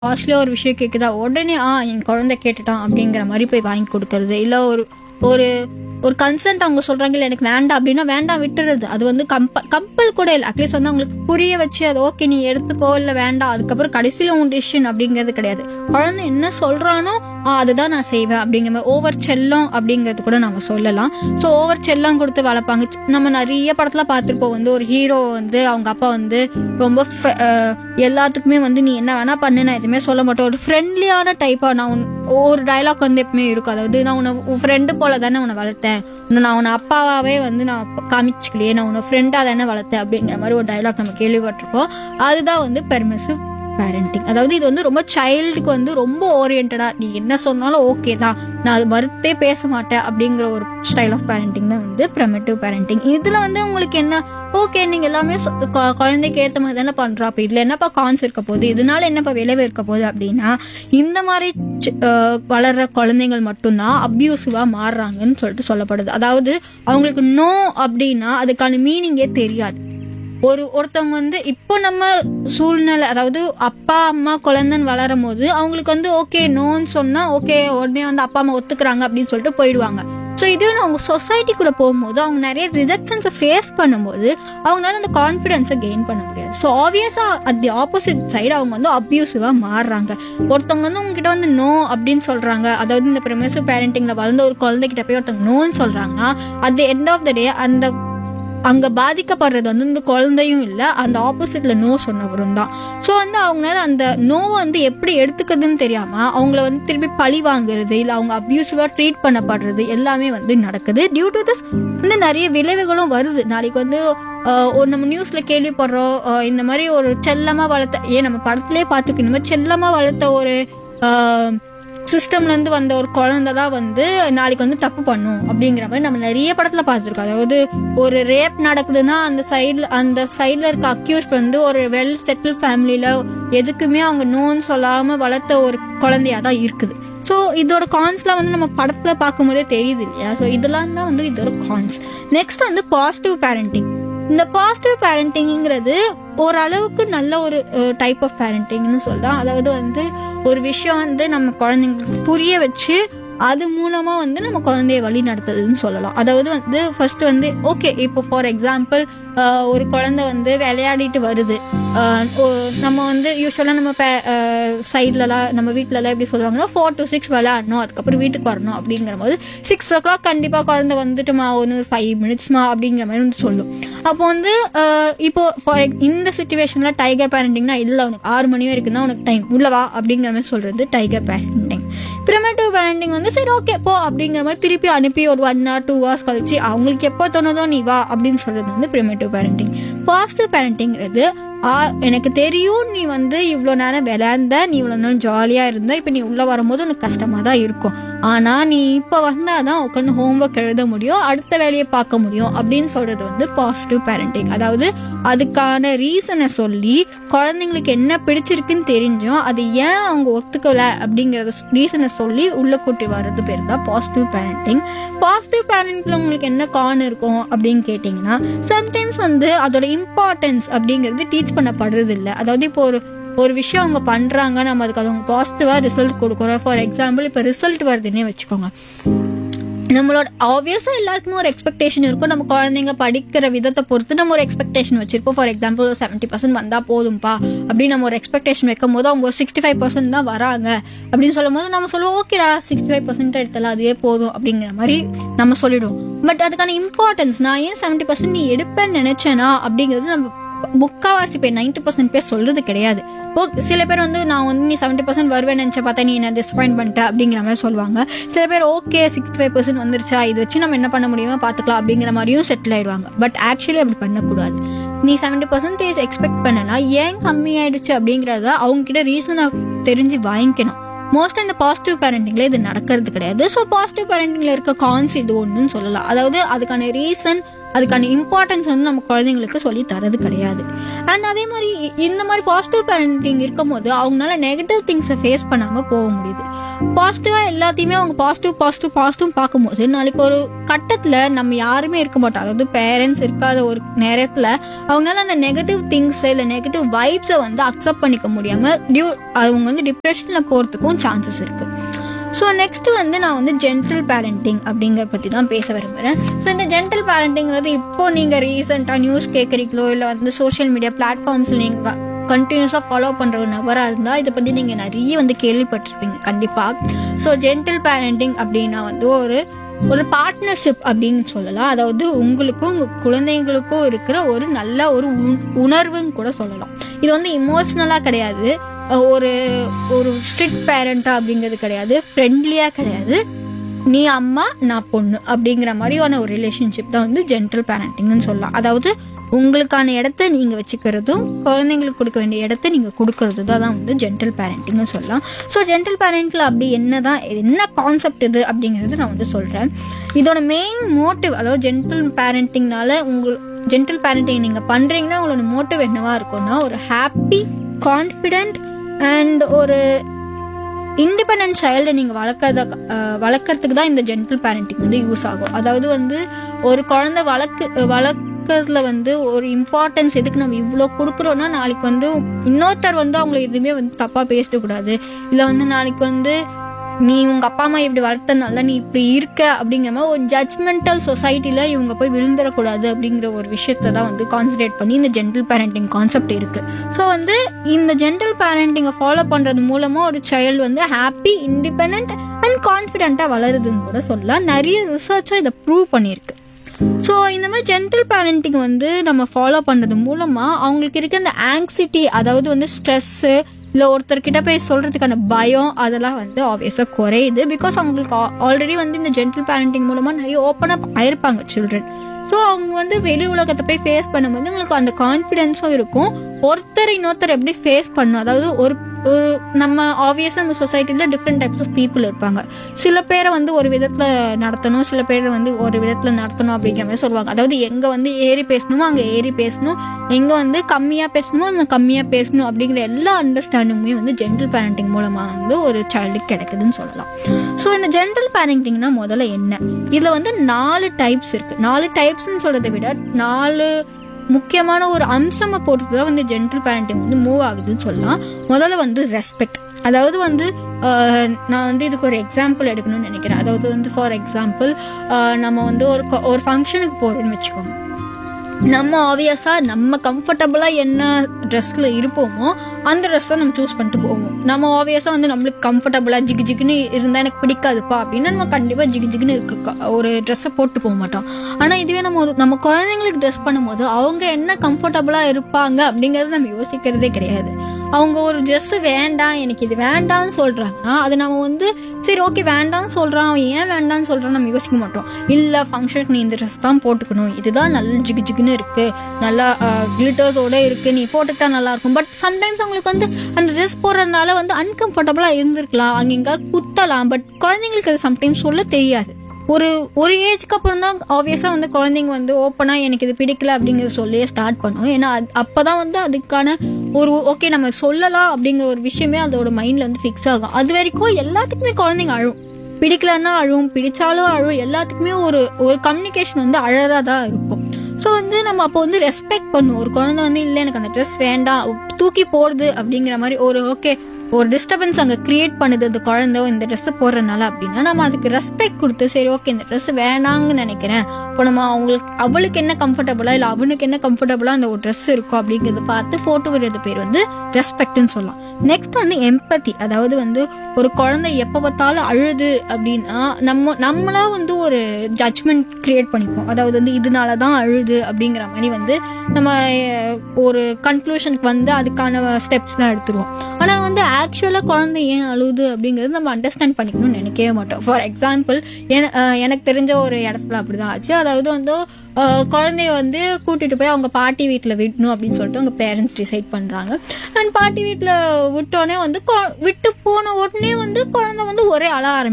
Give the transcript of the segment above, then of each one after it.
காஸ்ட்லியாக ஒரு விஷயம் கேட்குதா உடனே ஆ என் குழந்தை கேட்டுட்டான் அப்படிங்கிற மாதிரி போய் வாங்கி கொடுக்கறது இல்லை ஒரு ஒரு ஒரு கன்சென்ட் அவங்க சொல்கிறாங்க இல்லை எனக்கு வேண்டாம் அப்படின்னா வேண்டாம் விட்டுறது அது வந்து கம்பல் கம்பல் கூட இல்லை அட்லீஸ்ட் வந்து அவங்களுக்கு புரிய வச்சு அது ஓகே நீ எடுத்துக்கோ இல்லை வேண்டாம் அதுக்கப்புறம் கடைசியில் உன் டிசிஷன் அப்படிங்கிறது கிடையாது குழந்தை என்ன சொல்கிறானோ ஆ அதுதான் நான் செய்வேன் அப்படிங்கிற மாதிரி ஓவர் செல்லம் அப்படிங்கிறது கூட நம்ம சொல்லலாம் ஸோ ஓவர் செல்லம் கொடுத்து வளர்ப்பாங்க சி- நம்ம நிறைய படத்தில் பார்த்துருப்போம் வந்து ஒரு ஹீரோ வந்து அவங்க அப்பா வந்து ரொம்ப ஃப- அஹ் எல்லாத்துக்குமே வந்து நீ என்ன வேணா பண்ணு நான் எதுவுமே சொல்ல மாட்டேன் ஒரு ஃப்ரெண்ட்லியான டைப்பாக நான் உன் ஒரு டைலாக் வந்து எப்பவுமே இருக்கும் அதாவது நான் உன்னை உன் ஃப்ரெண்டு போல தானே உன்னை வளர்த்தேன் உன்னை நான் உன்னை அப்பாவாவே வந்து நான் அப்ப- காமிச்சுக்கலையே நான் உன்னை ஃப்ரெண்டாக தானே வளர்த்தேன் அப்படிங்கிற மாதிரி ஒரு டைலாக் நம்ம கேள்விப்பட்டிருப்போம் அதுதான் வந்து பெர்மிசிவ் பேரண்டிங் அதாவது இது வந்து ரொம்ப சைல்டுக்கு வந்து ரொம்ப ஓரியன்டா நீ என்ன சொன்னாலும் ஓகே தான் நான் அது மறுத்தே பேச மாட்டேன் அப்படிங்கிற ஒரு ஸ்டைல் ஆஃப் பேரண்டிங் தான் வந்து ப்ரமெட்டிவ் பேரண்டிங் இதுல வந்து உங்களுக்கு என்ன ஓகே நீங்க எல்லாமே சொ- கொ- குழந்தைக்கு ஏத்த மாதிரி தானே பண்றோம் அப்ப இதுல என்னப்பா கான்ஸ் இருக்க போகுது இதனால என்னப்பா விளைவு இருக்க போகுது அப்படின்னா இந்த மாதிரி சி- அஹ் வளர்ற குழந்தைகள் மட்டும்தான் அப்யூசிவா மாறுறாங்கன்னு சொல்லிட்டு சொல்லப்படுது அதாவது அவங்களுக்கு நோ அப்படின்னா அதுக்கான மீனிங்கே தெரியாது ஒரு ஒருத்தவங்க வந்து இப்போ நம்ம சூழ்நிலை அதாவது அப்பா அம்மா குழந்தைன்னு வளரும் போது அவங்களுக்கு வந்து ஓகே நோன்னு சொன்னா ஓகே உடனே வந்து அப்பா அம்மா ஒத்துக்கிறாங்க அப்படின்னு சொல்லிட்டு போயிடுவாங்க ஸோ இதே வந்து அவங்க சொசைட்டி கூட போகும்போது அவங்க நிறைய ரிஜெக்ஷன்ஸை ஃபேஸ் பண்ணும்போது அவங்களால அந்த கான்ஃபிடென்ஸை கெயின் பண்ண முடியாது ஸோ ஆப்வியஸாக அட் தி ஆப்போசிட் சைடு அவங்க வந்து அப்யூசிவாக மாறுறாங்க ஒருத்தவங்க வந்து உங்ககிட்ட வந்து நோ அப்படின்னு சொல்கிறாங்க அதாவது இந்த ப்ரிமசிவ் பேரண்டிங்கில் வளர்ந்த ஒரு குழந்தைகிட்ட போய் ஒருத்தவங்க நோன்னு சொல்கிறாங்கன்னா at the end of the day அந்த அங்க பாதிக்கப்படுறது வந்து இந்த குழந்தையும் இல்லை அந்த ஆப்போசிட்ல நோ சொன்னவரும் தான் ஸோ வந்து அவங்களால அந்த நோவை வந்து எப்படி எடுத்துக்கிறதுன்னு தெரியாம அவங்கள வந்து திருப்பி பழி வாங்குறது இல்லை அவங்க அப்யூசிவா ட்ரீட் பண்ணப்படுறது எல்லாமே வந்து நடக்குது டியூ டு திஸ் வந்து நிறைய விளைவுகளும் வருது நாளைக்கு வந்து ஆஹ், ஒரு நம்ம நியூஸ்ல கேள்விப்படுறோம் ஆஹ், இந்த மாதிரி ஒரு செல்லமா வளர்த்த ஏன் நம்ம படத்திலே பார்த்துருக்கோம் இந்த மாதிரி செல்லமா வளர்த்த ஒரு ஆஹ், சிஸ்டம்ல இருந்து வந்த ஒரு குழந்தை தான் வந்து நாளைக்கு வந்து தப்பு பண்ணும் அப்படிங்கிற மாதிரி நம்ம நிறைய படத்துல பார்த்துருக்கோம் அதாவது ஒரு ரேப் நடக்குதுன்னா அந்த சைடில் அந்த சைடில் இருக்க அக்யூஸ்ட் வந்து ஒரு வெல் செட்டில் ஃபேமிலியில எதுக்குமே அவங்க நோன்னு சொல்லாம வளர்த்த ஒரு குழந்தையா தான் இருக்குது ஸோ இதோட கான்ஸ்லாம் வந்து நம்ம படத்துல பார்க்கும்போதே தெரியுது இல்லையா ஸோ இதெல்லாம் தான் வந்து இதோட கான்ஸ் நெக்ஸ்ட் வந்து பாசிட்டிவ் பேரண்டிங் இந்த பாசிட்டிவ் பேரண்டிங்கிறது ஓரளவுக்கு நல்ல ஒரு டைப் ஆஃப் பேரண்டிங்னு சொல்லலாம் அதாவது வந்து ஒரு விஷயம் வந்து நம்ம குழந்தைங்களுக்கு புரிய வச்சு அது மூலமா வந்து நம்ம குழந்தைய வழி நடத்துதுன்னு சொல்லலாம் அதாவது வந்து ஃபர்ஸ்ட் வந்து ஓகே இப்போ ஃபார் எக்ஸாம்பிள் ஒரு குழந்தை வந்து விளையாடிட்டு வருது ஆஹ் ஒ- நம்ம வந்து யூஸ்வலாக நம்ம சைட்லலாம் நம்ம வீட்டிலலாம் எப்படி சொல்லுவாங்கன்னா ஃபோர் டு சிக்ஸ் விளையாடணும் அதுக்கப்புறம் வீட்டுக்கு வரணும் அப்படிங்கிற போது சிக்ஸ் ஓ கிளாக் கண்டிப்பாக குழந்தை வந்துட்டுமா ஒன்று ஃபைவ் மினிட்ஸ்மா அப்படிங்கிற மாதிரி வந்து சொல்லும் அப்போ வந்து ஆஹ் இப்போ for ex- இந்த சுச்சுவேஷனில் டைகர் பேரண்டிங்னா இல்லை உனக்கு ஆறு மணி வரைக்கும் தான் உனக்கு டைம் உள்ளவா அப்படிங்கிற மாதிரி சொல்கிறது டைகர் பேரண்டிங் ப்ரிமேட்டிவ் பேரண்டிங் வந்து சரி ஓகே போ அப்படிங்கிற மாதிரி திருப்பி அனுப்பி ஒரு ஒன் ஹவர் டூ ஹவர்ஸ் கழிச்சு அவங்களுக்கு எப்போ தோணுதோ நீ வா அப்படின்னு சொல்கிறது வந்து ப்ரிமேட்டிவ் பேரண்டிங் பாசிட்டிவ் பேரண்டிங்கிறது ஆ எனக்கு தெரியும் நீ வந்து இவ்வளோ நேரம் விளையாண்ட நீ இவ்வளோ நேரம் ஜாலியாக இருந்த இப்போ நீ உள்ளே வரும்போது உனக்கு கஷ்டமாக தான் இருக்கும் ஆனால் நீ இப்போ வந்தால் தான் உட்காந்து ஹோம்ஒர்க் எழுத முடியும் அடுத்த வேலையை பார்க்க முடியும் அப்படின்னு சொல்கிறது வந்து பாசிட்டிவ் பேரண்டிங் அதாவது அதுக்கான ரீசனை சொல்லி குழந்தைங்களுக்கு என்ன பிடிச்சிருக்குன்னு தெரிஞ்சும் அது ஏன் அவங்க ஒத்துக்கல அப்படிங்கறத ரீசனை சொல்லி உள்ள கூட்டி வர்றது பேர் தான் பாசிட்டிவ் பேரண்டிங் பாசிட்டிவ் பேரண்டிங்ல உங்களுக்கு என்ன கான் இருக்கும் அப்படின்னு கேட்டிங்கன்னா சம்டைம்ஸ் வந்து அதோட இம்பார்ட்டன்ஸ் அப்படிங்கிறது டீச் பண்ணப்படுறது இல்லை அதாவது இப்போ ஒரு ஒரு விஷயம் அவங்க பண்றாங்க நம்ம அதுக்கு அது அவங்க பாசிட்டிவா ரிசல்ட் கொடுக்குறோம் ஃபார் எக்ஸாம்பிள் இப்போ ரிசல்ட் வருதுன்னே வச்சுக்கோங்க நம்மளோட ஆப்வியஸாக எல்லாருக்குமே ஒரு எக்ஸ்பெக்டேஷன் இருக்கும் நம்ம குழந்தைங்க படிக்கிற விதத்தை பொறுத்து நம்ம ஒரு எக்ஸ்பெக்டேஷன் வச்சிருப்போம் ஃபார் எக்ஸாம்பிள் ஒரு செவன்ட்டி பர்சன்ட் வந்தால் போதும்பா அப்படின்னு நம்ம ஒரு எக்ஸ்பெக்டேஷன் வைக்கும் போது அவங்க ஒரு சிக்ஸ்டி ஃபைவ் பர்சன்ட் தான் வராங்க அப்படின்னு சொல்லும் போது நம்ம சொல்லுவோம் ஓகேடா சிக்ஸ்டி ஃபைவ் பர்சன்ட் எடுத்தலாம் அதுவே போதும் அப்படிங்கிற மாதிரி நம்ம சொல்லிடுவோம் பட் அதுக்கான இம்பார்ட்டன்ஸ் நான் ஏன் செவன்ட்டி பர்சன்ட் நீ எடுப்பேன்னு நினைச்சேனா அப்படிங்கிறது நம்ம முக்காவாசி பேர் நைன்டி பர்சன்ட் பேர் சொல்றது கிடையாது ஓ சில பேர் வந்து நான் வந்து நீ செவன்ட்டி பர்சன்ட் வருவேன்னு நினச்ச பார்த்தா நீ என்ன டிசப்பாயின்ட் பண்ணிட்ட அப்படிங்கிற மாதிரி சொல்லுவாங்க சில பேர் ஓகே சிக்ஸ்டி ஃபைவ் பர்சன்ட் வந்துருச்சா இது வச்சு நம்ம என்ன பண்ண முடியுமோ பார்த்துக்கலாம் அப்படிங்கிற மாதிரியும் செட்டில் ஆயிடுவாங்க பட் ஆக்சுவலி அப்படி பண்ணக்கூடாது நீ செவன்ட்டி பர்சன்டேஜ் எக்ஸ்பெக்ட் பண்ணனா ஏன் கம்மி ஆயிடுச்சு அப்படிங்கிறத அவங்க கிட்ட ரீசனை தெரிஞ்சு வாங்கிக்கணும் மோஸ்ட்டாக இந்த பாசிட்டிவ் பேரண்டிங்கில் இது நடக்கிறது கிடையாது ஸோ பாசிட்டிவ் பேரண்டிங்கில் இருக்க கான்ஸ் இது ஒன்றுன்னு சொல்லலாம் அதாவது அதுக்கான ரீசன் அதுக்கான இம்பார்ட்டன்ஸ் வந்து நம்ம குழந்தைங்களுக்கு சொல்லி தரது கிடையாது அண்ட் அதே மாதிரி இ- இந்த மாதிரி பாசிட்டிவ் பேரண்டிங் இருக்கும்போது அவங்களால நெகட்டிவ் திங்ஸை ஃபேஸ் பண்ணாமல் போக முடியுது பாசிட்டிவாக எல்லாத்தையுமே அவங்க பாசிட்டிவ் பாசிட்டிவ் பாசிட்டிவ் பார்க்கும்போது நாளைக்கு ஒரு கட்டத்தில் நம்ம யாருமே இருக்க மாட்டோம் அதாவது பேரண்ட்ஸ் இருக்காத ஒரு நேரத்தில் அவங்களால அந்த நெகட்டிவ் திங்ஸ் இல்லை நெகட்டிவ் வைப்ஸை வந்து அக்செப்ட் பண்ணிக்க முடியாமல் டியூ அவங்க வந்து டிப்ரெஷனில் போகிறதுக்கும் சான்சஸ் இருக்குது ஸோ நெக்ஸ்ட் வந்து நான் வந்து ஜென்டில் பேரண்டிங் அப்படிங்கிற பற்றி தான் பேச விரும்புகிறேன் ஸோ இந்த ஜென்டில் பேரண்டிங்கிறது இப்போ நீங்கள் ரீசெண்டாக நியூஸ் கேட்குறீங்களோ இல்லை வந்து சோஷியல் மீடியா பிளாட்ஃபார்ம்ஸில் நீங்கள் கண்டினியூஸாக ஃபாலோ பண்ணுற ஒரு நபராக இருந்தால் இதை பற்றி நீங்கள் நிறைய வந்து கேள்விப்பட்டிருப்பீங்க கண்டிப்பாக ஸோ ஜென்டில் பேரண்டிங் அப்படின்னா வந்து ஒரு ஒரு பார்ட்னர்ஷிப் அப்படின்னு சொல்லலாம் அதாவது உங்களுக்கும் உங்கள் குழந்தைங்களுக்கும் இருக்கிற ஒரு நல்ல ஒரு உண்- உணர்வுன்னு கூட சொல்லலாம் இது வந்து இமோஷ்னலாக கிடையாது அஹ் ஒரு ஒரு ஸ்ட்ரிக்ட் பேரண்டா அப்படிங்கிறது கிடையாது ஃப்ரெண்ட்லியாக கிடையாது நீ அம்மா நான் பொண்ணு அப்படிங்கிற மாதிரியான ஒரு ரிலேஷன்ஷிப் தான் வந்து ஜென்டல் பேரண்டிங்னு சொல்லலாம் அதாவது உங்களுக்கான இடத்த நீங்கள் வச்சுக்கிறதும் குழந்தைங்களுக்கு கொடுக்க வேண்டிய இடத்த நீங்கள் கொடுக்கறதும் தான் வந்து ஜென்டல் பேரண்டிங்னு சொல்லலாம் ஸோ ஜென்டல் பேரண்டில் அப்படி என்ன தான் என்ன கான்செப்ட் இது அப்படிங்கிறது நான் வந்து சொல்கிறேன் இதோட மெயின் மோட்டிவ் அதாவது ஜென்டல் பேரண்டிங்னால உங்கள் ஜென்டல் பேரண்டிங் நீங்கள் பண்ணுறீங்கன்னா உங்களோட மோட்டிவ் என்னவா இருக்கும்னா ஒரு ஹாப்பி கான்ஃபிடென்ட் அண்ட் ஒரு இண்டிபெண்டன்ட் சைல்டை நீங்கள் வளர்க்கறத அஹ், வளர்க்கறதுக்கு தான் இந்த ஜென்டில் பேரண்டிங் வந்து யூஸ் ஆகும் அதாவது வந்து ஒரு குழந்தை வளர்க்கு வளர்க்கறதுல வந்து ஒரு இம்பார்ட்டன்ஸ் எதுக்கு நம்ம இவ்வளோ கொடுக்குறோன்னா நாளைக்கு வந்து இன்னொருத்தர் வந்து அவங்கள எதுவுமே வந்து தப்பாக பேசிடக்கூடாது இல்லை வந்து நாளைக்கு வந்து நீ உங்க அப்பா அம்மா இப்படி வளர்த்தனால நீ இப்படி இருக்க அப்படிங்கிற மாதிரி ஒரு ஜட்மெண்டல் சொசைட்டில இவங்க போய் விழுந்துடக்கூடாது அப்படிங்கிற ஒரு விஷயத்த தான் வந்து கான்சன்ட்ரேட் பண்ணி இந்த ஜென்டல் பேரண்டிங் கான்செப்ட் இருக்கு ஸோ வந்து இந்த ஜென்டல் பேரண்டிங்கை ஃபாலோ பண்றது மூலமா ஒரு சைல்டு வந்து ஹாப்பி இண்டிபெண்ட் அண்ட் கான்ஃபிடென்ட்டாக வளருதுன்னு கூட சொல்லலாம் நிறைய ரிசர்ச்சும் இதை ப்ரூவ் பண்ணியிருக்கு ஸோ இந்த மாதிரி ஜென்டல் பேரண்டிங் வந்து நம்ம ஃபாலோ பண்ணுறது மூலமாக அவங்களுக்கு இருக்க அந்த ஆங்ஸிட்டி அதாவது வந்து ஸ்ட்ரெஸ்ஸு இல்லை ஒருத்தர்கிட்ட போய் சொல்கிறதுக்கான பயம் அதெல்லாம் வந்து ஆப்வியஸாக குறையுது பிகாஸ் அவங்களுக்கு ஆல்ரெடி வந்து இந்த ஜென்டல் பேரண்டிங் மூலமாக நிறைய ஓப்பன் அப் ஆயிருப்பாங்க சில்ட்ரன் ஸோ அவங்க வந்து வெளி உலகத்தை போய் ஃபேஸ் பண்ணும்போது உங்களுக்கு அந்த கான்ஃபிடென்ஸும் இருக்கும் ஒருத்தர் இன்னொருத்தர் எப்படி ஃபேஸ் பண்ணும் அதாவது ஒரு ஒரு நம்ம ஆப்வியஸாக நம்ம சொசைட்டியில் டிஃப்ரெண்ட் டைப்ஸ் ஆஃப் பீப்புள் இருப்பாங்க சில பேரை வந்து ஒரு விதத்தில் நடத்தணும் சில பேரை வந்து ஒரு விதத்தில் நடத்தணும் அப்படிங்கிற மாதிரி சொல்லுவாங்க அதாவது எங்கே வந்து ஏறி பேசணுமோ அங்கே ஏறி பேசணும் எங்கே வந்து கம்மியாக பேசணுமோ அங்கே கம்மியாக பேசணும் அப்படிங்கிற எல்லா அண்டர்ஸ்டாண்டிங்குமே வந்து ஜென்டல் பேரண்டிங் மூலமாக வந்து ஒரு சைல்டுக்கு கிடைக்குதுன்னு சொல்லலாம் ஸோ இந்த ஜென்டல் பேரண்டிங்னா முதல்ல என்ன இதில் வந்து நாலு டைப்ஸ் இருக்குது நாலு டைப்ஸ்னு சொல்கிறத விட நாலு முக்கியமான ஒரு அம்சமை பொறுத்து தான் வந்து ஜென்டல் பேரண்டிங் வந்து மூவ் ஆகுதுன்னு சொல்லலாம் முதல்ல வந்து ரெஸ்பெக்ட் அதாவது வந்து ஆஹ், நான் வந்து இதுக்கு ஒரு எக்ஸாம்பிள் எடுக்கணும்னு நினைக்கிறேன் அதாவது வந்து ஃபார் எக்ஸாம்பிள் நம்ம வந்து ஒரு கொ- ஒரு ஃபங்க்ஷனுக்கு போகிறோன்னு வச்சுக்கோங்க நம்ம ஆப்வியஸாக நம்ம கம்ஃபர்டபுளாக என்ன ட்ரெஸ்ஸில் இருப்போமோ அந்த ட்ரெஸ் தான் நம்ம சூஸ் பண்ணிட்டு போவோம் நம்ம ஆப்வியஸாக வந்து நம்மளுக்கு கம்ஃபர்டபுளாக ஜிகு ஜிகுன்னு இருந்தால் எனக்கு பிடிக்காதுப்பா அப்படின்னா நம்ம கண்டிப்பாக ஜிகு ஜிகுன்னு இருக்க ஒரு ட்ரெஸ்ஸை போட்டு போக மாட்டோம் ஆனால் இதுவே நம்ம ஒரு- நம்ம குழந்தைங்களுக்கு ட்ரெஸ் பண்ணும்போது அவங்க என்ன கம்ஃபர்டபுளாக இருப்பாங்க அப்படிங்கிறது நம்ம யோசிக்கிறதே கிடையாது அவங்க ஒரு ட்ரெஸ்ஸு வேண்டாம் எனக்கு இது வேண்டாம்னு சொல்கிறாங்கன்னா அது நம்ம வந்து சரி ஓகே வேண்டாம்னு சொல்கிறான் அவன் ஏன் வேண்டாம்னு சொல்கிறான் நம்ம யோசிக்க மாட்டோம் இல்லை ஃபங்க்ஷனுக்கு நீ இந்த ட்ரெஸ் தான் போட்டுக்கணும் இதுதான் நல்ல ஜிகு ஜிகுன்னு இருக்குது நல்லா கிளிட்டர்ஸோட இருக்குது நீ போட்டுக்கிட்டா நல்லா இருக்கும் பட் சம்டைம்ஸ் அவங்களுக்கு வந்து அந்த ட்ரெஸ் போடுறதுனால வந்து அன்கம்ஃபர்டபுளாக இருந்திருக்கலாம் அங்கே இங்கே குத்தலாம் பட் குழந்தைங்களுக்கு அது சம்டைம்ஸ் சொல்ல தெரியாது ஒரு ஒரு ஏஜ்க்கு அப்புறம் தான் ஆப்வியஸாக வந்து குழந்தைங்க வந்து ஓப்பனாக எனக்கு இது பிடிக்கல அப்படிங்கிறத சொல்லியே ஸ்டார்ட் பண்ணும் ஏன்னா அப்போ தான் வந்து அதுக்கான ஒரு ஓகே நம்ம சொல்லலாம் அப்படிங்கிற ஒரு விஷயமே அதோட மைண்டில் வந்து ஃபிக்ஸ் ஆகும் அது வரைக்கும் எல்லாத்துக்குமே குழந்தைங்க அழும் பிடிக்கலன்னா அழுவும் பிடிச்சாலும் அழுவும் எல்லாத்துக்குமே ஒரு ஒரு கம்யூனிகேஷன் வந்து அழகாக தான் இருக்கும் ஸோ வந்து நம்ம அப்போ வந்து ரெஸ்பெக்ட் பண்ணுவோம் ஒரு குழந்தை வந்து இல்லை எனக்கு அந்த ட்ரெஸ் வேண்டாம் தூக்கி போடுது அப்படிங்கிற மாதிரி ஒரு ஓகே ஒரு டிஸ்டர்பன்ஸ் அங்கே கிரியேட் பண்ணுது அந்த குழந்தை இந்த ட்ரெஸ்ஸை போடுறதுனால அப்படின்னா நம்ம அதுக்கு ரெஸ்பெக்ட் கொடுத்து சரி ஓகே இந்த ட்ரெஸ் வேணாங்கன்னு நினைக்கிறேன் இப்போ நம்ம அவங்களுக்கு அவளுக்கு என்ன கம்ஃபர்டபுளா இல்லை அவனுக்கு என்ன கம்ஃபர்டபுளா அந்த ஒரு ட்ரெஸ் இருக்கும் அப்படிங்கிறத பார்த்து போட்டு விடுறது பேர் வந்து ரெஸ்பெக்ட்னு சொல்லலாம் நெக்ஸ்ட் வந்து எம்பத்தி அதாவது வந்து ஒரு குழந்தை எப்போ பார்த்தாலும் அழுது அப்படின்னா நம்ம நம்மளா வந்து ஒரு ஜட்ஜ்மெண்ட் கிரியேட் பண்ணிப்போம் அதாவது வந்து இதனால தான் அழுது அப்படிங்கிற மாதிரி வந்து நம்ம அஹ், ஒரு கன்க்ளூஷனுக்கு வந்து அதுக்கான ஸ்டெப்ஸ்லாம் எடுத்துருவோம் ஆனால் வந்து ஆக்சுவலாக குழந்தை ஏன் அழுகுது அப்படிங்கிறது நம்ம அண்டர்ஸ்டாண்ட் பண்ணிக்கணும்னு நினைக்கவே மாட்டோம் ஃபார் எக்ஸாம்பிள் எனக்கு தெரிஞ்ச ஒரு இடத்துல அப்படிதான் ஆச்சு அதாவது வந்து அஹ், குழந்தைய வந்து கூட்டிட்டு போய் அவங்க பாட்டி வீட்டில் விடணும் அப்படின்னு சொல்லிட்டு அவங்க பேரண்ட்ஸ் டிசைட் பண்ணுறாங்க அண்ட் பாட்டி வீட்டில் விட்டோடனே வந்து கொ- விட்டு போன உடனே வந்து குழந்தை வந்து ஒரே அழ ஆரம்பிக்குது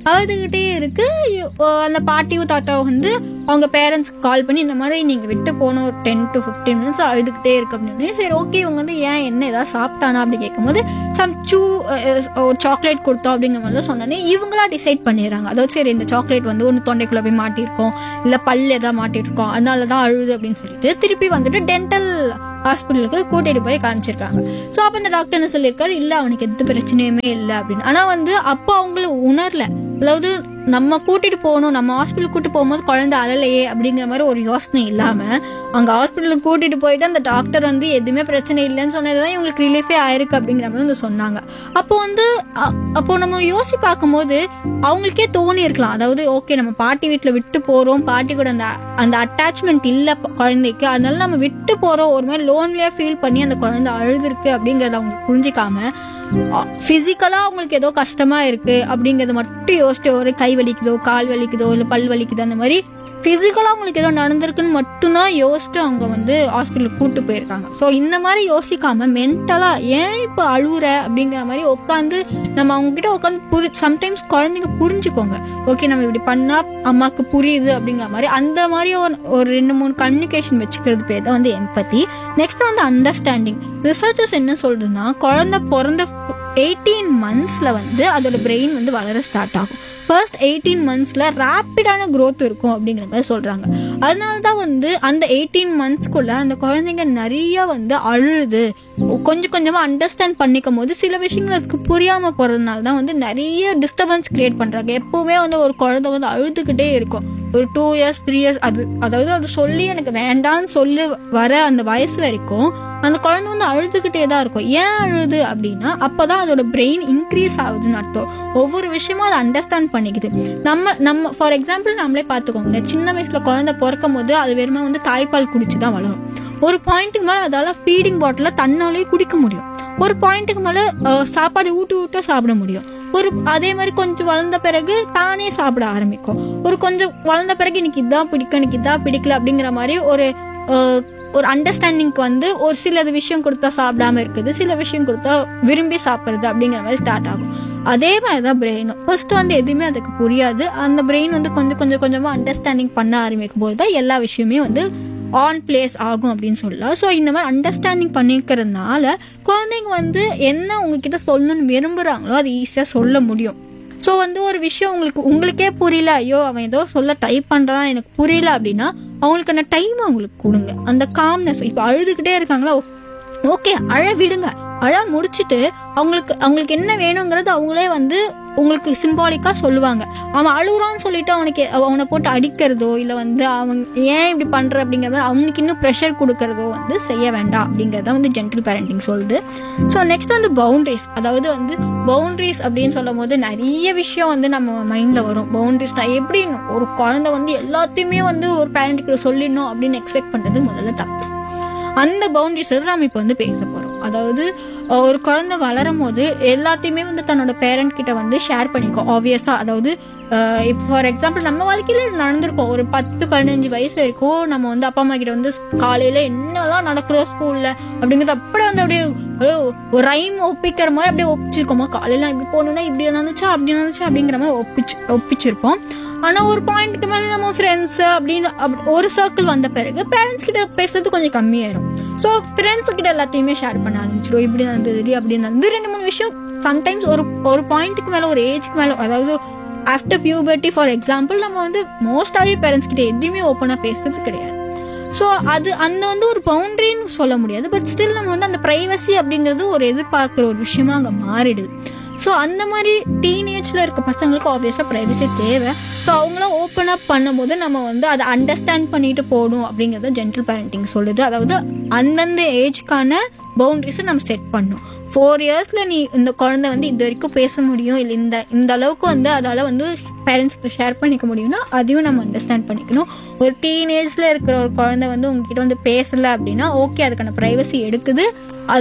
அழுதுகிட்டே இருக்கு அஹ் அந்த பாட்டியும் தாத்தாவும் வந்து அவங்க பேரண்ட்ஸ்க்கு கால் பண்ணி இந்த மாதிரி நீங்கள் விட்டு போன ஒரு டென் டு ஃபிஃப்டீன் மினிட்ஸ் அழுதுகிட்டே இருக்கு அப்படின்னு சரி ஓகே இவங்க வந்து ஏன் என்ன ஏதாவது சாப்பிட்டானா அப்படி கேட்கும்போது சம் சூ ஒரு சாக்லேட் கொடுத்தோம் அப்படிங்கிற மாதிரி தான் சொன்னோன்னே இவங்களா டிசைட் பண்ணிடுறாங்க அதாவது சரி இந்த சாக்லேட் வந்து ஒன்று தொண்டைக்குள்ளே போய் மாட்டியிருக்கோம் இல்லை பல் எதாவது மாட்டியிருக்கோம் அதனால தான் அழுது அப்படின்னு சொல்லிட்டு திருப்பி வந்துட்டு டென்டல் ஹாஸ்பிட்டலுக்கு கூட்டிட்டு போய் காமிச்சிருக்காங்க ஸோ அப்போ இந்த டாக்டர் என்ன சொல்லியிருக்காரு இல்லை அவனுக்கு எந்த பிரச்சனையுமே இல்லை அப்படின்னு ஆனால் வந்து அப்போ அவங்கள உணரல அதாவது நம்ம கூட்டிட்டு போகணும் நம்ம ஹாஸ்பிட்டலுக்கு கூட்டிட்டு போகும்போது குழந்தை அழலையே அப்படிங்கிற மாதிரி ஒரு யோசனை இல்லாம அங்க ஹாஸ்பிட்டலுக்கு கூட்டிட்டு போயிட்டு அந்த டாக்டர் வந்து எதுவுமே பிரச்சனை இல்லைன்னு சொன்னதுதான் இவங்களுக்கு ரிலீஃபே ஆயிருக்கு அப்படிங்கிற மாதிரி வந்து சொன்னாங்க அப்போ வந்து அ- அப்போ நம்ம யோசி பார்க்கும்போது அவங்களுக்கே தோணி இருக்கலாம் அதாவது ஓகே நம்ம பாட்டி வீட்டில் விட்டு போறோம் பாட்டி கூட அந்த அந்த அட்டாச்மெண்ட் இல்லை குழந்தைக்கு அதனால நம்ம விட்டு போறோம் ஒரு மாதிரி லோன்லியா ஃபீல் பண்ணி அந்த குழந்தை அழுதுருக்கு அப்படிங்கறத அவங்களுக்கு புரிஞ்சிக்காம ஃபிசிக்கலாக அவங்களுக்கு ஏதோ கஷ்டமா இருக்கு அப்படிங்கறத மட்டும் யோசிச்சு ஒரு கை வலிக்குதோ கால் வலிக்குதோ இல்லை பல் வலிக்குதோ அந்த மாதிரி ஃபிசிக்கலாக அவங்களுக்கு ஏதோ நடந்திருக்குன்னு மட்டும்தான் யோசிச்சு அவங்க வந்து ஹாஸ்பிட்டலுக்கு கூட்டு போயிருக்காங்க ஸோ இந்த மாதிரி யோசிக்காம மென்டலாக ஏன் இப்போ அழுவுற அப்படிங்கிற மாதிரி உட்காந்து நம்ம அவங்க கிட்ட உட்காந்து புரி சம்டைம்ஸ் குழந்தைங்க புரிஞ்சுக்கோங்க ஓகே நம்ம இப்படி பண்ணா அம்மாவுக்கு புரியுது அப்படிங்கிற மாதிரி அந்த மாதிரி ஒரு ஒரு ரெண்டு மூணு கம்யூனிகேஷன் வச்சுக்கிறது பேர் தான் வந்து எம்பத்தி நெக்ஸ்ட் வந்து அண்டர்ஸ்டாண்டிங் ரிசர்ச்சர்ஸ் என்ன சொல்றதுன்னா குழந்தை பிறந்த எயிட்டீன் மந்த்ஸில் வந்து அதோட பிரெயின் வந்து வளர ஸ்டார்ட் ஆகும் ஃபர்ஸ்ட் எயிட்டீன் மந்த்ஸில் ரேப்பிடான growth இருக்கும் அப்படிங்கிற மாதிரி சொல்கிறாங்க அதனால தான் வந்து அந்த எயிட்டீன் மந்த்ஸ்க்குள்ள அந்த குழந்தைங்க நிறைய வந்து அழுது கொஞ்சம் கொஞ்சமாக அண்டர்ஸ்டாண்ட் பண்ணிக்கும் போது சில விஷயங்கள் அதுக்கு புரியாமல் போகிறதுனால தான் வந்து நிறைய டிஸ்டர்பன்ஸ் கிரியேட் பண்ணுறாங்க எப்போவுமே வந்து ஒரு குழந்தை வந்து அழுதுகிட்டே இருக்கும் ஒரு டூ இயர்ஸ் த்ரீ இயர்ஸ் அது அதாவது அது சொல்லி எனக்கு வேண்டான்னு சொல்லி வர அந்த வயசு வரைக்கும் அந்த குழந்தை வந்து அழுதுகிட்டே தான் இருக்கும் ஏன் அழுது அப்படின்னா அப்பதான் அதோட பிரெயின் இன்க்ரீஸ் ஆகுதுன்னு அர்த்தம் ஒவ்வொரு விஷயமும் அதை அண்டர்ஸ்டாண்ட் பண்ணிக்குது நம்ம நம்ம ஃபார் எக்ஸாம்பிள் நம்மளே பார்த்துக்கோங்களேன் சின்ன வயசுல குழந்தை பிறக்கும் போது அது வெறுமே வந்து தாய்ப்பால் குடிச்சு தான் வளரும் ஒரு பாயிண்ட்டுக்கு மேலே அதால ஃபீடிங் பாட்டில தன்னாலே குடிக்க முடியும் ஒரு பாயிண்ட்டுக்கு மேலே சாப்பாடு ஊட்டி ஊட்ட சாப்பிட முடியும் ஒரு அதே மாதிரி கொஞ்சம் வளர்ந்த பிறகு தானே சாப்பிட ஆரம்பிக்கும் ஒரு கொஞ்சம் வளர்ந்த பிறகு எனக்கு இதான் பிடிக்கும் எனக்கு இதான் பிடிக்கல அப்படிங்கிற மாதிரி ஒரு அஹ், ஒரு அண்டர்ஸ்டாண்டிங்க்கு வந்து ஒரு சில விஷயம் கொடுத்தா சாப்பிடாம இருக்குது சில விஷயம் கொடுத்தா விரும்பி சாப்பிட்றது அப்படிங்கிற மாதிரி ஸ்டார்ட் ஆகும் அதே மாதிரி தான் பிரெயினும் ஃபர்ஸ்ட் வந்து எதுவுமே அதுக்கு புரியாது அந்த பிரெயின் வந்து கொஞ்சம் கொஞ்சம் கொஞ்சமாக அண்டர்ஸ்டாண்டிங் பண்ண ஆரம்பிக்கும் போது தான் எல்லா விஷயமே வந்து ஆன் பிளேஸ் ஆகும் அப்படின்னு சொல்லலாம் ஸோ இந்த மாதிரி அண்டர்ஸ்டாண்டிங் பண்ணிக்கிறதுனால குழந்தைங்க வந்து என்ன உங்ககிட்ட சொல்லணும்னு விரும்புகிறாங்களோ அது ஈஸியாக சொல்ல முடியும் ஸோ வந்து ஒரு விஷயம் உங்களுக்கு உங்களுக்கே புரியல ஐயோ அவன் ஏதோ சொல்ல டைப் பண்ணுறான் எனக்கு புரியல அப்படின்னா அவங்களுக்கான டைம் அவங்களுக்கு கொடுங்க அந்த காம்னஸ் இப்போ அழுதுகிட்டே இருக்காங்களா ஓகே அழ விடுங்க அழ முடிச்சுட்டு அவங்களுக்கு அவங்களுக்கு என்ன வேணுங்கிறது அவங்களே வந்து உங்களுக்கு சிம்பாலிக்காக சொல்லுவாங்க அவன் அழுகுறான்னு சொல்லிட்டு அவனுக்கு அவனை போட்டு அடிக்கிறதோ இல்லை வந்து அவன் ஏன் இப்படி பண்ணுற அப்படிங்கிறத அவனுக்கு இன்னும் ப்ரெஷர் கொடுக்கறதோ வந்து செய்ய வேண்டாம் அப்படிங்கிறத வந்து ஜென்டில் பேரண்டிங் சொல்லுது ஸோ நெக்ஸ்ட் வந்து பவுண்டரிஸ் அதாவது வந்து பவுண்டரிஸ் அப்படின்னு சொல்லும் போது நிறைய விஷயம் வந்து நம்ம மைண்டில் வரும் பவுண்டரிஸ்னா எப்படி ஒரு குழந்தை வந்து எல்லாத்தையுமே வந்து ஒரு பேரண்ட்டுக்கு சொல்லிடணும் அப்படின்னு எக்ஸ்பெக்ட் பண்ணுறது முதல்ல தப்பு அந்த பவுண்டரிஸ் நம்ம இப்போ வந்து பேச போகிறோம் அதாவது அஹ், ஒரு குழந்தை வளரும் போது எல்லாத்தையுமே வந்து தன்னோட பேரண்ட் கிட்ட வந்து ஷேர் பண்ணிக்கும் ஆப்வியஸாக அதாவது இப்போ ஃபார் எக்ஸாம்பிள் நம்ம வாழ்க்கையில இது நடந்திருக்கும் ஒரு பத்து பதினஞ்சு வயசு வரைக்கும் நம்ம வந்து அப்பா அம்மா கிட்ட வந்து காலையில் என்னெல்லாம் நடக்குதோ ஸ்கூலில் அப்படிங்கிறது அப்படியே வந்து அப்படியே அப்படியே ஒரு ரைம் ஒப்பிக்கிற மாதிரி அப்படியே ஒப்பிச்சிருக்கோமா காலையில் இப்படி போகணுன்னா இப்படி நடந்துச்சா அப்படி நடந்துச்சா அப்படிங்கிற மாதிரி ஒப்பிச்சு ஒப்பிச்சிருப்போம் ஆனால் ஒரு பாயிண்ட்டுக்கு மேலே நம்ம ஃப்ரெண்ட்ஸ் அப்படின்னு அப்படி ஒரு சர்க்கிள் வந்த பிறகு பேரண்ட்ஸ் கிட்ட பேசுறது கொஞ்சம் கம்மியாயிடும் ஸோ ஃப்ரெண்ட்ஸ் கிட்ட எல்லாத்தையுமே ஷேர் பண்ண ஆரம்பிச்சிடும் இப்படி நடந்தது அப்படி நடந்தது ரெண்டு மூணு விஷயம் சம்டைம்ஸ் ஒரு ஒரு பாயிண்ட்டுக்கு மேலே ஒரு ஏஜ்க்கு மேலே அதாவது ஆஃப்டர் பியூபர்ட்டி ஃபார் எக்ஸாம்பிள் நம்ம வந்து மோஸ்டாகவே பேரண்ட்ஸ் கிட்ட எதுவுமே ஓப்பனாக பேசுறது கிடையாது ஸோ அது அந்த வந்து ஒரு பவுண்டரின்னு சொல்ல முடியாது பட் ஸ்டில் நம்ம வந்து அந்த ப்ரைவசி அப்படிங்கிறது ஒரு எதிர்பார்க்குற ஒரு விஷயமா அங்கே மாறிடுது ஸோ அந்த மாதிரி டீனேஜில் இருக்க பசங்களுக்கு ஆப்வியஸாக ப்ரைவசி தேவை ஸோ அவங்களாம் ஓப்பன் அப் பண்ணும்போது நம்ம வந்து அதை அண்டர்ஸ்டாண்ட் பண்ணிட்டு போகணும் அப்படிங்கிறத ஜென்டல் பேரண்டிங் சொல்லுது அதாவது அந்தந்த ஏஜ்க்கான பவுண்டரிஸை நம்ம செட் பண்ணணும் ஃபோர் இயர்ஸில் நீ இந்த குழந்தை வந்து இது வரைக்கும் பேச முடியும் இல்லை இந்த இந்த அளவுக்கு வந்து அதால் வந்து பேரண்ட்ஸ்க்கு ஷேர் பண்ணிக்க முடியும்னா அதையும் நம்ம அண்டர்ஸ்டாண்ட் பண்ணிக்கணும் ஒரு டீனேஜில் இருக்கிற ஒரு குழந்தை வந்து உங்ககிட்ட வந்து பேசலை அப்படின்னா ஓகே அதுக்கான ப்ரைவசி எடுக்குது அதுக்கு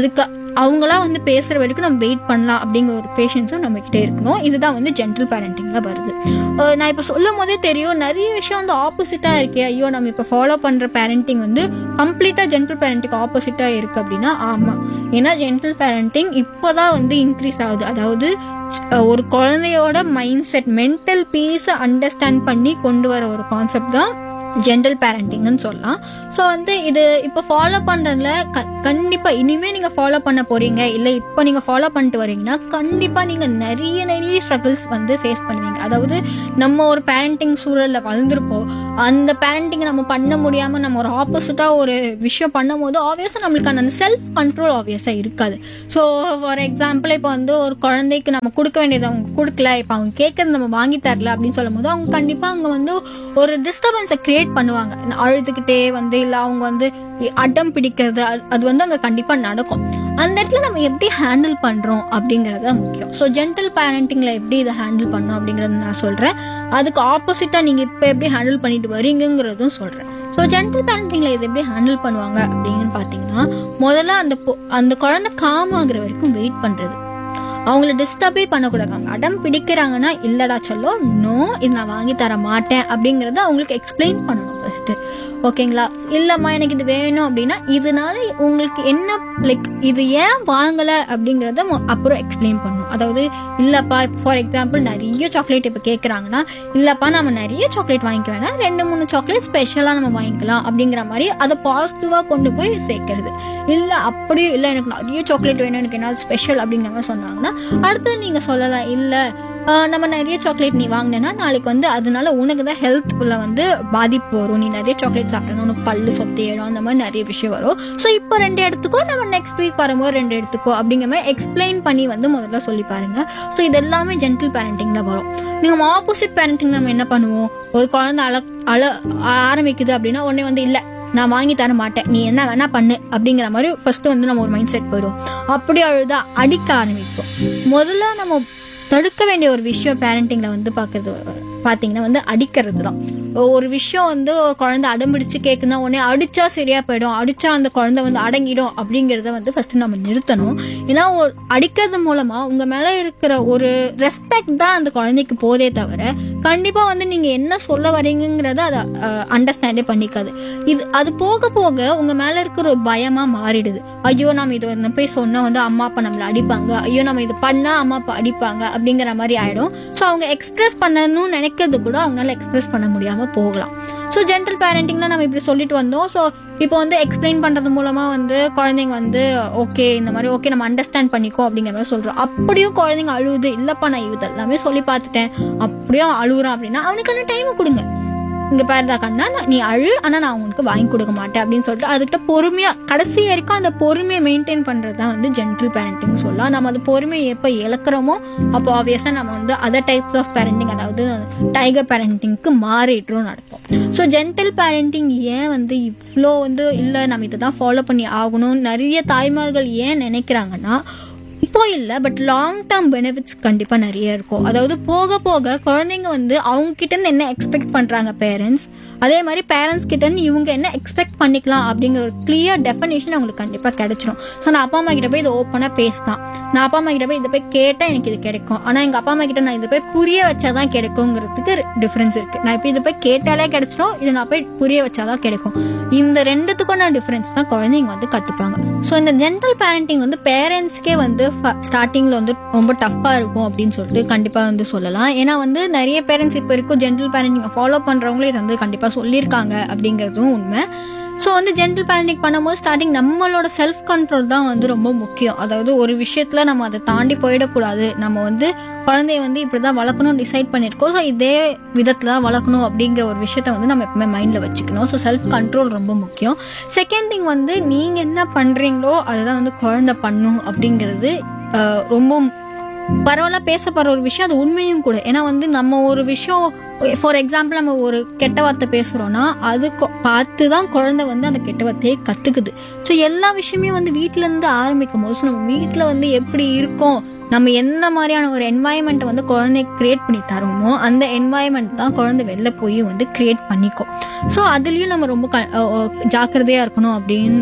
அவங்களா வந்து பேசுகிற வரைக்கும் நம்ம வெயிட் பண்ணலாம் அப்படிங்கிற ஒரு பேஷன்ஸும் நம்மக்கிட்ட இருக்கணும் இதுதான் வந்து ஜென்டல் பேரண்டிங்கில் வருது அஹ் நான் இப்போ சொல்லும் போதே தெரியும் நிறைய விஷயம் வந்து ஆப்போசிட்டாக இருக்கே ஐயோ நம்ம இப்போ ஃபாலோ பண்ணுற பேரண்டிங் வந்து கம்ப்ளீட்டாக ஜென்டல் பேரண்டிங் ஆப்போசிட்டாக இருக்குது அப்படின்னா ஆமாம் ஏன்னா ஜென்டல் பேரண்டிங் இப்போ தான் வந்து இன்க்ரீஸ் ஆகுது அதாவது அஹ் ஒரு குழந்தையோட மைண்ட் செட் மென்டல் பீஸை அண்டர்ஸ்டாண்ட் பண்ணி கொண்டு வர ஒரு கான்செப்ட் தான் ஜென்டல் பேரண்டிங்னு சொல்லலாம் ஸோ வந்து இது இப்போ ஃபாலோ பண்ணுறதுல க கண்டிப்பாக இனிமேல் நீங்கள் ஃபாலோ பண்ண போகிறீங்க இல்லை இப்போ நீங்கள் ஃபாலோ பண்ணிட்டு வரீங்கன்னா கண்டிப்பாக நீங்கள் நிறைய நிறைய ஸ்ட்ரகிள்ஸ் வந்து ஃபேஸ் பண்ணுவீங்க அதாவது நம்ம ஒரு பேரண்டிங் சூழலில் வளர்ந்துருப்போம் அந்த பேரண்டிங் நம்ம பண்ண முடியாமல் நம்ம ஒரு ஆப்போசிட்டாக ஒரு விஷயம் பண்ணும்போது ஆப்வியஸாக நம்மளுக்கான அந்த செல்ஃப் கண்ட்ரோல் ஆப்வியஸாக இருக்காது ஸோ ஃபார் எக்ஸாம்பிள் இப்போ வந்து ஒரு குழந்தைக்கு நம்ம கொடுக்க வேண்டியது அவங்க கொடுக்கல இப்போ அவங்க கேட்கறது நம்ம வாங்கி தரல அப்படின்னு சொல்லும் போது அவங்க கண்டிப்பாக அங்கே வந்து ஒரு டிஸ்டர்பன்ஸை கிரியேட் பண்ணுவாங்க அழுதுகிட்டே வந்து இல்லை அவங்க வந்து அடம் பிடிக்கிறது அது- அது வந்து அங்கே கண்டிப்பாக நடக்கும் அந்த இடத்துல நம்ம எப்படி ஹேண்டில் பண்ணுறோம் அப்படிங்கிறது தான் முக்கியம் ஸோ ஜென்டல் பேரண்டிங்கில் எப்படி இதை ஹேண்டில் பண்ணணும் அப்படிங்கிறத நான் சொல்கிறேன் அதுக்கு ஆப்போசிட்டாக நீங்கள் இப்போ எப்படி ஹேண்டில் பண்ணிட்டு வரீங்கங்கிறதும் சொல்கிறேன் ஸோ ஜென்டல் பேரண்டிங்கில் இதை எப்படி ஹேண்டில் பண்ணுவாங்க அப்படின்னு பார்த்தீங்கன்னா முதல்ல அந்த பொ- அந்த குழந்தை காம் ஆகுற வரைக்கும் வெயிட் பண்ணுறது அவங்கள டிஸ்டர்பே பண்ணக்கூடாது அவங்க அடம் பிடிக்கிறாங்கன்னா இல்லடா சொல்லோ நோ இது நான் வாங்கி தர மாட்டேன் அப்படிங்கறத அவங்களுக்கு எக்ஸ்பிளைன் பண்ணணும் ஃபர்ஸ்ட் ஓகேங்களா இல்லம்மா எனக்கு இது வேணும் அப்படின்னா இதனால உங்களுக்கு என்ன லைக் இது ஏன் வாங்கல அப்படிங்கறத மொ- அப்புறம் எக்ஸ்பிளைன் பண்ணணும் அதாவது இல்லப்பா ஃபார் எக்ஸாம்பிள் நிறைய சாக்லேட் இப்போ கேட்குறாங்கன்னா இல்லப்பா நம்ம நிறைய சாக்லேட் வாங்கிக்க வேணாம் ரெண்டு மூணு சாக்லேட் ஸ்பெஷலாக நம்ம வாங்கிக்கலாம் அப்படிங்கிற மாதிரி அதை பாசிட்டிவாக கொண்டு போய் சேர்க்கறது இல்லை அப்படியும் இல்லை எனக்கு நிறைய சாக்லேட் வேணும் எனக்கு என்ன ஸ்பெஷல் அப்படிங்கிற மாதிரி சொன்னாங்கன்னா அடுத்து நீங்கள் சொல்லலாம் இல்லை நம்ம நிறைய சாக்லேட் நீ வாங்கினேன்னா நாளைக்கு வந்து அதனால உனக்கு தான் ஹெல்த்ல வந்து பாதிப்பு வரும் நீ நிறைய சாக்லேட் சாப்பிட்டனா உனக்கு பல்லு சொத்தையிடும் அந்த மாதிரி நிறைய விஷயம் வரும் ஸோ இப்போ ரெண்டு எடுத்துக்கோ நம்ம நெக்ஸ்ட் வீக் வரும்போது ரெண்டு எடுத்துக்கோ அப்படிங்கிற மாதிரி எக்ஸ்பிளைன் பண்ணி வந்து முதல்ல சொல்லி பாருங்க ஸோ இது எல்லாமே ஜென்டில் பேரண்டிங்ல வரும் நீங்கள் ஆப்போசிட் பேரண்டிங் நம்ம என்ன பண்ணுவோம் ஒரு குழந்தை அழ அழ ஆரம்பிக்குது அப்படின்னா உடனே வந்து இல்லை நான் வாங்கி தர மாட்டேன் நீ என்ன வேணா பண்ணு அப்படிங்கிற மாதிரி ஃபர்ஸ்ட் வந்து நம்ம ஒரு மைண்ட் செட் போயிடும் அப்படி அழுதா அடிக்க ஆரம்பிப்போம் முதல்ல நம்ம தடுக்க வேண்டிய ஒரு விஷயம் பேரண்டிங்ல வந்து பார்க்கறது பார்த்தீங்கன்னா வந்து அடிக்கிறது தான் ஒரு விஷயம் வந்து குழந்தை அடம்பிடிச்சு கேட்குன்னா உடனே அடிச்சா சரியா போயிடும் அடிச்சா அந்த குழந்தை வந்து அடங்கிடும் அப்படிங்கிறத வந்து ஃபர்ஸ்ட் நம்ம நிறுத்தணும் ஏன்னா ஒரு- அடிக்கிறது மூலமா உங்க மேல இருக்கிற ஒரு ரெஸ்பெக்ட் தான் அந்த குழந்தைக்கு போதே தவிர கண்டிப்பா வந்து நீங்க என்ன சொல்ல வரீங்கிறத அதை அண்டர்ஸ்டாண்டே பண்ணிக்காது இது அது போக போக உங்க மேல இருக்கிற ஒரு பயமா மாறிடுது ஐயோ நம்ம இது வந்து போய் சொன்னா வந்து அம்மா அப்பா நம்மள அடிப்பாங்க ஐயோ நம்ம இது பண்ணா அம்மா அப்பா அடிப்பாங்க அப்படிங்கிற மாதிரி ஆயிடும் ஸோ அவங்க எக்ஸ்பிரஸ் பண்ணணும்னு நினைக்கிறது கூட அவங்களால எக்ஸ்பிரஸ் பண்ண முடியாம போகலாம் ஸோ ஜென்டல் பேரண்டிங்ல நம்ம இப்படி சொல்லிட்டு வந்தோம் ஸோ இப்போ வந்து எக்ஸ்பிளைன் பண்றது மூலமா வந்து குழந்தைங்க வந்து ஓகே இந்த மாதிரி ஓகே நம்ம அண்டர்ஸ்டாண்ட் பண்ணிக்கோ அப்படிங்கிற மாதிரி சொல்றோம் அப்படியும் குழந்தைங்க அழுகுது இல்லப்பா நான் இது எல்லாமே சொல்லி பார்த்துட்டேன் அப்படியும் அழுகுறான் அப்படின்னா அவனுக்கான டைம் கொடுங்க இங்க பாருதா கண்ணா நான் நீ அழு ஆனா நான் உனக்கு வாங்கி கொடுக்க மாட்டேன் அப்படின்னு சொல்லிட்டு அதுக்கிட்ட பொறுமையா கடைசி வரைக்கும் அந்த பொறுமையை மெயின்டைன் பண்றது தான் வந்து ஜென்டில் பேரண்டிங் சொல்லலாம் நம்ம அந்த பொறுமையை எப்போ இழக்கிறோமோ அப்போ ஆப்வியஸா நம்ம வந்து அதர் டைப்ஸ் ஆஃப் பேரண்டிங் அதாவது டைகர் பேரண்டிங்க்கு மாறிடுறோம்னு அர்த்தம் ஸோ ஜென்டில் பேரண்டிங் ஏன் வந்து இவ்வளோ வந்து இல்லை நம்ம இதை தான் ஃபாலோ பண்ணி ஆகணும்னு நிறைய தாய்மார்கள் ஏன் நினைக்கிறாங்கன்னா இப்போ இல்லை பட் லாங் டேர்ம் பெனிஃபிட்ஸ் கண்டிப்பாக நிறைய இருக்கும் அதாவது போக போக குழந்தைங்க வந்து அவங்க கிட்ட இருந்து என்ன எக்ஸ்பெக்ட் பண்ணுறாங்க பேரண்ட்ஸ் அதே மாதிரி பேரண்ட்ஸ் கிட்ட இருந்து இவங்க என்ன எக்ஸ்பெக்ட் பண்ணிக்கலாம் அப்படிங்கிற ஒரு கிளியர் டெஃபினேஷன் அவங்களுக்கு கண்டிப்பாக கிடைச்சிரும் ஸோ நான் அப்பா அம்மா கிட்ட போய் இதை ஓப்பனாக பேசலாம் நான் அப்பா அம்மா கிட்ட போய் இதை போய் கேட்டால் எனக்கு இது கிடைக்கும் ஆனால் எங்கள் அப்பா அம்மா கிட்ட நான் இதை போய் புரிய வச்சாதான் கிடைக்குங்கிறதுக்கு டிஃப்ரென்ஸ் இருக்கு நான் இப்போ இதை போய் கேட்டாலே கிடைச்சிடும் இதை நான் போய் புரிய வச்சாதான் கிடைக்கும் இந்த ரெண்டுத்துக்கான டிஃப்ரென்ஸ் தான் குழந்தைங்க வந்து கற்றுப்பாங்க ஸோ இந்த ஜென்ரல் பேரண்டிங் வந்து பேரண்ட்ஸ்க்கே வந்து ஸ்டார்டிங்கில் வந்து ரொம்ப டஃப்பாக இருக்கும் அப்படின்னு சொல்லிட்டு கண்டிப்பாக வந்து சொல்லலாம் ஏன்னா வந்து நிறைய பேரண்ட்ஸ் இப்போ வரைக்கும் ஜென்ரல் பேரண்டிங் ஃபாலோ பண்ணுறவங்களே இதை வந்து கண்டிப்பாக சொல்லியிருக்காங்க அப்படிங்கிறதும் உண்மை ஸோ வந்து ஜென்ரல் பேரண்டிங் பண்ணும்போது ஸ்டார்டிங் நம்மளோட செல்ஃப் கண்ட்ரோல் தான் வந்து ரொம்ப முக்கியம் அதாவது ஒரு விஷயத்தில் நம்ம அதை தாண்டி போயிடக்கூடாது நம்ம வந்து குழந்தைய வந்து இப்படி தான் வளர்க்கணும் டிசைட் பண்ணியிருக்கோம் ஸோ இதே விதத்தில் தான் வளர்க்கணும் அப்படிங்கிற ஒரு விஷயத்த வந்து நம்ம எப்பவுமே மைண்டில் வச்சுக்கணும் ஸோ செல்ஃப் கண்ட்ரோல் ரொம்ப முக்கியம் செகண்ட் திங் வந்து நீங்கள் என்ன பண்ணுறீங்களோ அதுதான் வந்து குழந்தை பண்ணும் அப்படிங்கிறது அஹ், ரொம்ப பரவாயில்ல பேசப்படுற ஒரு விஷயம் அது உண்மையும் கூட ஏன்னா வந்து நம்ம ஒரு விஷயம் ஃபார் எக்ஸாம்பிள் நம்ம ஒரு கெட்ட வார்த்தை பேசுறோம்னா அது கொ- பார்த்து தான் குழந்தை வந்து அந்த கெட்ட வார்த்தையை கத்துக்குது ஸோ எல்லா விஷயமே வந்து வீட்ல இருந்து ஆரம்பிக்கும் போது so நம்ம வீட்டில் வந்து எப்படி இருக்கோம் நம்ம எந்த மாதிரியான ஒரு என்வாயன்மெண்ட்டை வந்து குழந்தைக்கு கிரியேட் பண்ணி தரோமோ அந்த என்வாயன்மெண்ட் தான் குழந்தை வெளில போய் வந்து கிரியேட் பண்ணிக்கும் ஸோ அதுலேயும் நம்ம ரொம்ப க- அஹ் அஹ் ஜாக்கிரதையா இருக்கணும் அப்படின்னு நம்ம வந்து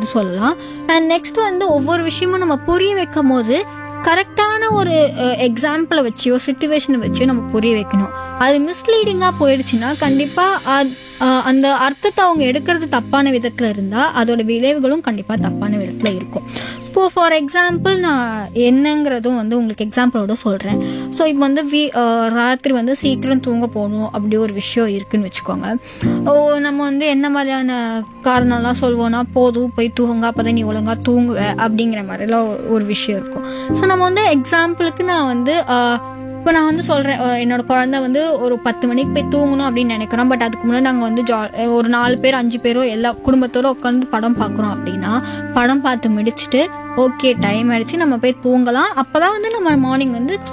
அப்படிங்கிறது சொல்லலாம் அண்ட் நெக்ஸ்ட் வந்து ஒவ்வொரு விஷயமும் நம்ம புரிய வைக்கும் போது கரெக்டான ஒரு எக்ஸாம்பிளை வச்சியோ சுச்சுவேஷனை வச்சியோ நம்ம புரிய வைக்கணும் அது மிஸ்லீடிங்காக போயிடுச்சுன்னா கண்டிப்பாக அந்த அர்த்தத்தை அவங்க எடுக்கிறது தப்பான விதத்தில் இருந்தால் அதோட விளைவுகளும் கண்டிப்பாக தப்பான விதத்தில் இருக்கும் இப்போது ஃபார் எக்ஸாம்பிள் நான் என்னங்கிறதும் வந்து உங்களுக்கு எக்ஸாம்பிளோட சொல்கிறேன் ஸோ இப்போ வந்து வீ அஹ், ராத்திரி வந்து சீக்கிரம் தூங்க போகணும் அப்படி ஒரு விஷயம் இருக்குன்னு வச்சுக்கோங்க ஓ நம்ம வந்து என்ன மாதிரியான காரணம்லாம் சொல்லுவோம்னா போதும் போய் தூங்குங்க அப்போ தான் நீ ஒழுங்காக தூங்குவ அப்படிங்கிற மாதிரிலாம் ஒரு- ஒரு விஷயம் இருக்கும் ஸோ நம்ம வந்து எக்ஸாம்பிளுக்கு நான் வந்து இப்போ நான் வந்து சொல்கிறேன் என்னோட குழந்தை வந்து ஒரு பத்து மணிக்கு போய் தூங்கணும் அப்படின்னு நினைக்கிறோம் பட் அதுக்கு முன்னாடி நாங்கள் வந்து ஜா ஒரு நாலு பேர் அஞ்சு பேரோ எல்லா குடும்பத்தோட உட்காந்து படம் பார்க்குறோம் அப்படின்னா படம் பார்த்து முடிச்சுட்டு ஓகே டைம் ஆயிடுச்சு நம்ம போய் தூங்கலாம் அப்போ தான் வந்து நம்ம மார்னிங் வந்து